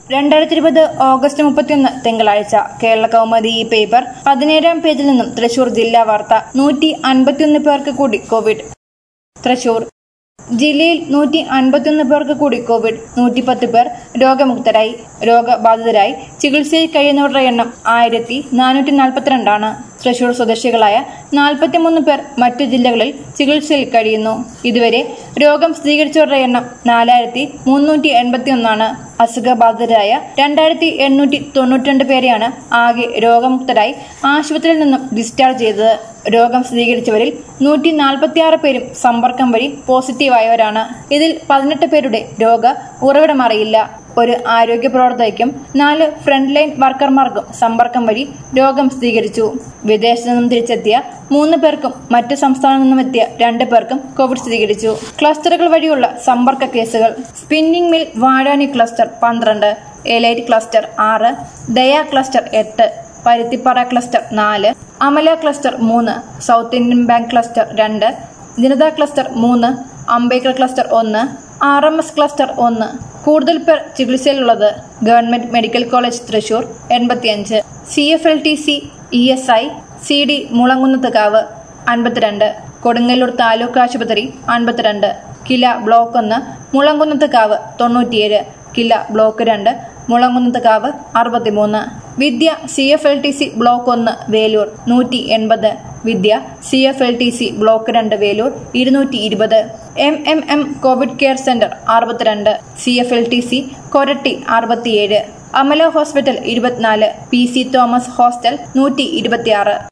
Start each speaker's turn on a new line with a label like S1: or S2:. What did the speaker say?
S1: രണ്ടായിരത്തി ഇരുപത് ഓഗസ്റ്റ് മുപ്പത്തിയൊന്ന് തിങ്കളാഴ്ച കേരള കൗമുദി ഈ പേപ്പർ പതിനേഴാം പേജിൽ നിന്നും തൃശൂർ ജില്ലാ വാർത്ത നൂറ്റി അൻപത്തിയൊന്ന് പേർക്ക് കൂടി കോവിഡ് തൃശൂർ ജില്ലയിൽ നൂറ്റി അൻപത്തിയൊന്ന് പേർക്ക് കൂടി കോവിഡ് നൂറ്റിപ്പത്ത് പേർ രോഗമുക്തരായി രോഗബാധിതരായി ചികിത്സയിൽ കഴിയുന്നവരുടെ എണ്ണം ആയിരത്തി നാനൂറ്റി നാൽപ്പത്തിരണ്ടാണ് തൃശൂർ സ്വദേശികളായ നാൽപ്പത്തിമൂന്ന് പേർ മറ്റു ജില്ലകളിൽ ചികിത്സയിൽ കഴിയുന്നു ഇതുവരെ രോഗം സ്ഥിരീകരിച്ചവരുടെ എണ്ണം നാലായിരത്തി മുന്നൂറ്റി എൺപത്തി ഒന്നാണ് അസുഖബാധിതരായ രണ്ടായിരത്തി എണ്ണൂറ്റി തൊണ്ണൂറ്റിരണ്ട് പേരെയാണ് ആകെ രോഗമുക്തരായി ആശുപത്രിയിൽ നിന്നും ഡിസ്ചാർജ് ചെയ്തത് രോഗം സ്ഥിരീകരിച്ചവരിൽ നൂറ്റി നാൽപ്പത്തിയാറ് പേരും സമ്പർക്കം വഴി പോസിറ്റീവായവരാണ് ഇതിൽ പതിനെട്ട് പേരുടെ രോഗ ഉറവിടം അറിയില്ല ഒരു ആരോഗ്യ പ്രവർത്തകയ്ക്കും നാല് ഫ്രണ്ട് ലൈൻ വർക്കർമാർക്കും സമ്പർക്കം വഴി രോഗം സ്ഥിരീകരിച്ചു വിദേശത്തു നിന്നും തിരിച്ചെത്തിയ മൂന്ന് പേർക്കും മറ്റ് സംസ്ഥാനത്തു നിന്നും എത്തിയ രണ്ട് പേർക്കും കോവിഡ് സ്ഥിരീകരിച്ചു ക്ലസ്റ്ററുകൾ വഴിയുള്ള സമ്പർക്ക കേസുകൾ സ്പിന്നിംഗ് മിൽ വാഴാനി ക്ലസ്റ്റർ പന്ത്രണ്ട് എലൈറ്റ് ക്ലസ്റ്റർ ആറ് ദയ ക്ലസ്റ്റർ എട്ട് പരുത്തിപ്പാറ ക്ലസ്റ്റർ നാല് അമല ക്ലസ്റ്റർ മൂന്ന് സൗത്ത് ഇന്ത്യൻ ബാങ്ക് ക്ലസ്റ്റർ രണ്ട് ജനത ക്ലസ്റ്റർ മൂന്ന് അംബേദ്കർ ക്ലസ്റ്റർ ഒന്ന് ആർ എം എസ് ക്ലസ്റ്റർ ഒന്ന് കൂടുതൽ പേർ ചികിത്സയിലുള്ളത് ഗവൺമെന്റ് മെഡിക്കൽ കോളേജ് തൃശൂർ എൺപത്തിയഞ്ച് C F L T C E S I C D Mulankunnathukavu അൻപത്തിരണ്ട് കൊടുങ്ങല്ലൂർ താലൂക്ക് ആശുപത്രി അൻപത്തിരണ്ട് കില ബ്ലോക്ക് ഒന്ന് മുളങ്കുന്നത്തുകാവ് തൊണ്ണൂറ്റിയേഴ് കില ബ്ലോക്ക് രണ്ട് മുളങ്കുന്നത്തുകാവ് അറുപത്തിമൂന്ന് Vidya C F L T C block ഒന്ന് വേലൂർ നൂറ്റി എൺപത് Vidya C F L T C block രണ്ട് വേലൂർ ഇരുന്നൂറ്റി ഇരുപത് M M M Covid care centre അറുപത്തിരണ്ട് C F L T C Koratty അറുപത്തിയേഴ് അമല ഹോസ്പിറ്റൽ ഇരുപത്തിനാല് പി സി തോമസ് ഹോസ്റ്റൽ നൂറ്റി ഇരുപത്തിയാറ്